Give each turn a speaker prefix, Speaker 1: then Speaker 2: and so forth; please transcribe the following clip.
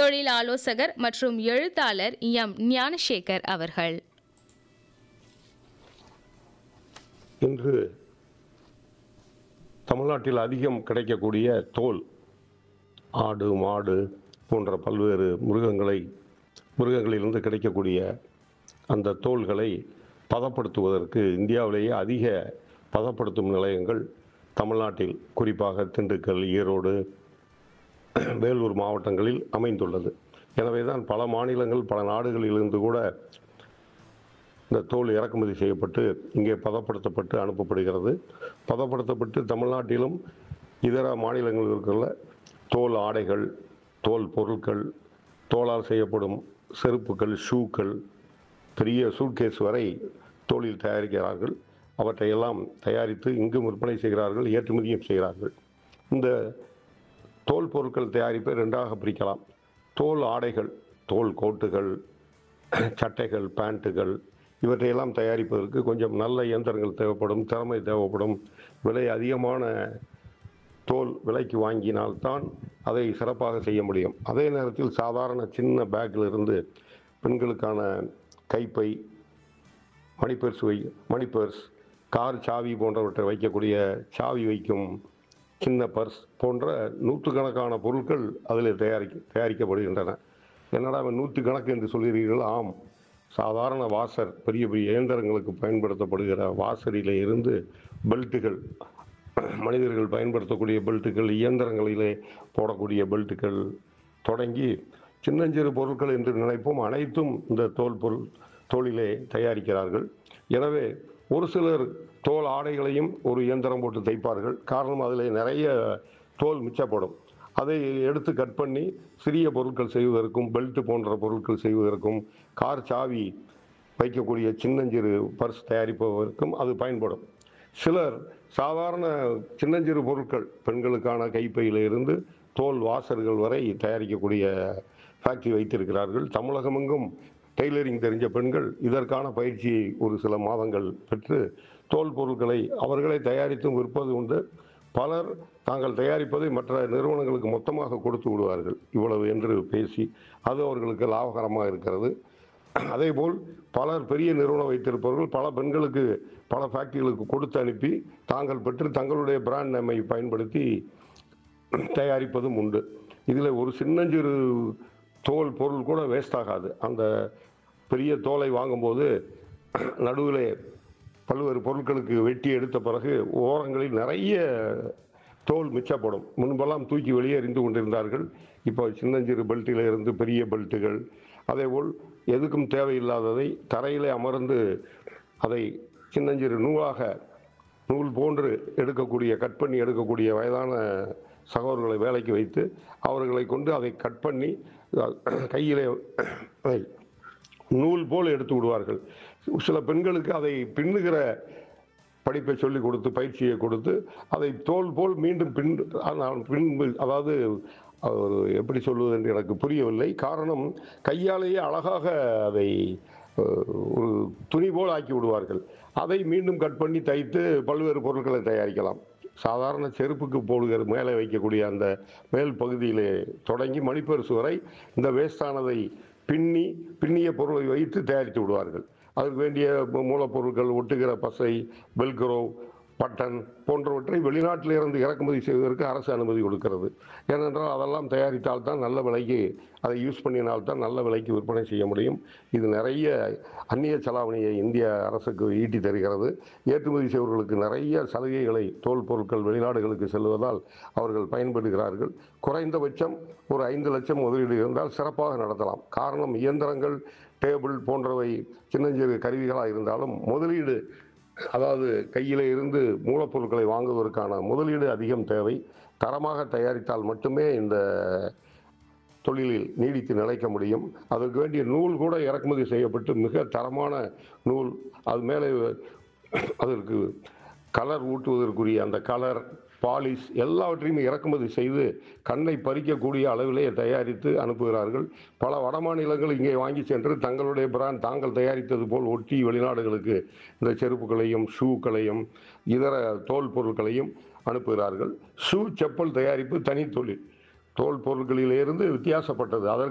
Speaker 1: தொழில் ஆலோசகர் மற்றும் எழுத்தாளர் எம் ஞானசேகர் அவர்கள்
Speaker 2: இன்று தமிழ்நாட்டில் அதிகம் கிடைக்கக்கூடிய தோல் ஆடு மாடு போன்ற பல்வேறு மிருகங்களை மிருகங்களிலிருந்து கிடைக்கக்கூடிய அந்த தோல்களை பதப்படுத்துவதற்கு இந்தியாவிலேயே அதிக பதப்படுத்தும் நிலையங்கள் தமிழ்நாட்டில் குறிப்பாக திண்டுக்கல் ஈரோடு வேலூர் மாவட்டங்களில் அமைந்துள்ளது எனவே தான் பல மாநிலங்கள் பல நாடுகளிலிருந்து கூட இந்த தோல் இறக்குமதி செய்யப்பட்டு இங்கே பதப்படுத்தப்பட்டு அனுப்பப்படுகிறது பதப்படுத்தப்பட்டு தமிழ்நாட்டிலும் இதர மாநிலங்களில் இருக்கிற தோல் ஆடைகள் தோல் பொருட்கள் தோலால் செய்யப்படும் செருப்புகள் ஷூக்கள் பெரிய சூட்கேஸ் வரை தோலில் தயாரிக்கிறார்கள் அவற்றையெல்லாம் தயாரித்து இங்கும் விற்பனை செய்கிறார்கள் ஏற்றுமதியும் செய்கிறார்கள் இந்த தோல் பொருட்கள் தயாரிப்பை ரெண்டாக பிரிக்கலாம் தோல் ஆடைகள் தோல் கோட்டுகள் சட்டைகள் பேண்ட்டுகள் இவற்றையெல்லாம் தயாரிப்பதற்கு கொஞ்சம் நல்ல இயந்திரங்கள் தேவைப்படும் திறமை தேவைப்படும் விலை அதிகமான தோல் விலைக்கு வாங்கினால்தான் அதை சிறப்பாக செய்ய முடியும் அதே நேரத்தில் சாதாரண சின்ன பேக்கில் இருந்து பெண்களுக்கான கைப்பை மணிப்பர்ஸ் வை மணிப்பர்ஸ் கார் சாவி போன்றவற்றை வைக்கக்கூடிய சாவி வைக்கும் சின்ன பர்ஸ் போன்ற நூற்றுக்கணக்கான பொருட்கள் அதில் தயாரிக்க தயாரிக்கப்படுகின்றன என்னடா அவன் நூற்றுக்கணக்கு என்று சொல்கிறீர்கள் ஆம் சாதாரண வாசர் பெரிய பெரிய இயந்திரங்களுக்கு பயன்படுத்தப்படுகிற வாசரிலே இருந்து பெல்ட்டுகள் மனிதர்கள் பயன்படுத்தக்கூடிய பெல்ட்டுகள் இயந்திரங்களிலே போடக்கூடிய பெல்ட்டுகள் தொடங்கி சின்னஞ்சிறு பொருட்கள் என்று நினைப்போம் அனைத்தும் இந்த தோல் பொருள் தோலிலே தயாரிக்கிறார்கள் எனவே ஒரு சிலர் தோல் ஆடைகளையும் ஒரு இயந்திரம் போட்டு தைப்பார்கள் காரணம் அதில் நிறைய தோல் மிச்சப்படும் அதை எடுத்து கட் பண்ணி சிறிய பொருட்கள் செய்வதற்கும் பெல்ட் போன்ற பொருட்கள் செய்வதற்கும் கார் சாவி வைக்கக்கூடிய சின்னஞ்சிறு பர்ஸ் தயாரிப்பதற்கும் அது பயன்படும் சிலர் சாதாரண சின்னஞ்சிறு பொருட்கள் பெண்களுக்கான கைப்பையில இருந்து தோல் வாசர்கள் வரை தயாரிக்கக்கூடிய ஃபேக்டரி வைத்திருக்கிறார்கள் தமிழகமெங்கும் டெய்லரிங் தெரிஞ்ச பெண்கள் இதற்கான பயிற்சியை ஒரு சில மாதங்கள் பெற்று தோல் பொருட்களை அவர்களே தயாரித்தும் விற்பது உண்டு பலர் தாங்கள் தயாரிப்பதை மற்ற நிறுவனங்களுக்கு மொத்தமாக கொடுத்து விடுவார்கள் இவ்வளவு என்று பேசி அது அவர்களுக்கு லாபகரமாக இருக்கிறது அதேபோல் பலர் பெரிய நிறுவனம் வைத்திருப்பவர்கள் பல பெண்களுக்கு பல ஃபேக்டரிகளுக்கு கொடுத்து அனுப்பி தாங்கள் பெற்று தங்களுடைய பிராண்ட் நேமை பயன்படுத்தி தயாரிப்பதும் உண்டு இதில் ஒரு சின்னஞ்சிறு தோல் பொருள் கூட வேஸ்ட் ஆகாது அந்த பெரிய தோலை வாங்கும்போது நடுவிலே பல்வேறு பொருட்களுக்கு வெட்டி எடுத்த பிறகு ஓரங்களில் நிறைய தோல் மிச்சப்படும் முன்பெல்லாம் தூக்கி வெளியே எறிந்து கொண்டிருந்தார்கள் இப்போ சின்னஞ்சிறு பெல்ட்டில் இருந்து பெரிய பெல்ட்டுகள் அதேபோல் எதுக்கும் தேவையில்லாததை தரையிலே அமர்ந்து அதை சின்னஞ்சிறு நூலாக நூல் போன்று எடுக்கக்கூடிய கட் பண்ணி எடுக்கக்கூடிய வயதான சகோதரர்களை வேலைக்கு வைத்து அவர்களை கொண்டு அதை கட் பண்ணி கையிலே அதை நூல் போல் எடுத்து விடுவார்கள் சில பெண்களுக்கு அதை பின்னுகிற படிப்பை சொல்லிக் கொடுத்து பயிற்சியை கொடுத்து அதை தோல் போல் மீண்டும் பின் பின் அதாவது ஒரு எப்படி சொல்வது என்று எனக்கு புரியவில்லை காரணம் கையாலேயே அழகாக அதை ஒரு துணி போல் ஆக்கி விடுவார்கள் அதை மீண்டும் கட் பண்ணி தைத்து பல்வேறு பொருட்களை தயாரிக்கலாம் சாதாரண செருப்புக்கு போடுகிற மேலே வைக்கக்கூடிய அந்த மேல் பகுதியிலே தொடங்கி மணிப்பரிசு வரை இந்த வேஸ்டானதை பின்னி பின்னிய பொருளை வைத்து தயாரித்து விடுவார்கள் அதற்கு வேண்டிய மூலப்பொருட்கள் ஒட்டுகிற பசை பெல்கரோ பட்டன் போன்றவற்றை வெளிநாட்டில் இருந்து இறக்குமதி செய்வதற்கு அரசு அனுமதி கொடுக்கிறது ஏனென்றால் அதெல்லாம் தயாரித்தால் தான் நல்ல விலைக்கு அதை யூஸ் பண்ணினால்தான் நல்ல விலைக்கு விற்பனை செய்ய முடியும் இது நிறைய அந்நிய செலாவணியை இந்திய அரசுக்கு ஈட்டி தருகிறது ஏற்றுமதி செய்வர்களுக்கு நிறைய சலுகைகளை தோல் பொருட்கள் வெளிநாடுகளுக்கு செல்வதால் அவர்கள் பயன்படுகிறார்கள் குறைந்தபட்சம் ஒரு ஐந்து லட்சம் முதலீடு இருந்தால் சிறப்பாக நடத்தலாம் காரணம் இயந்திரங்கள் டேபிள் போன்றவை சின்னஞ்சிறு கருவிகளாக இருந்தாலும் முதலீடு அதாவது கையில இருந்து மூலப்பொருட்களை வாங்குவதற்கான முதலீடு அதிகம் தேவை தரமாக தயாரித்தால் மட்டுமே இந்த தொழிலில் நீடித்து நிலைக்க முடியும் அதற்கு வேண்டிய நூல் கூட இறக்குமதி செய்யப்பட்டு மிக தரமான நூல் அது மேலே அதற்கு கலர் ஊட்டுவதற்குரிய அந்த கலர் பாலிஷ் எல்லாவற்றையும் இறக்குமதி செய்து கண்ணை பறிக்கக்கூடிய அளவிலே தயாரித்து அனுப்புகிறார்கள் பல வடமாநிலங்கள் இங்கே வாங்கி சென்று தங்களுடைய பிராண்ட் தாங்கள் தயாரித்தது போல் ஒட்டி வெளிநாடுகளுக்கு இந்த செருப்புகளையும் ஷூக்களையும் இதர தோல் பொருட்களையும் அனுப்புகிறார்கள் ஷூ செப்பல் தயாரிப்பு தனி தொழில் தோல் பொருட்களிலிருந்து வித்தியாசப்பட்டது அதற்கு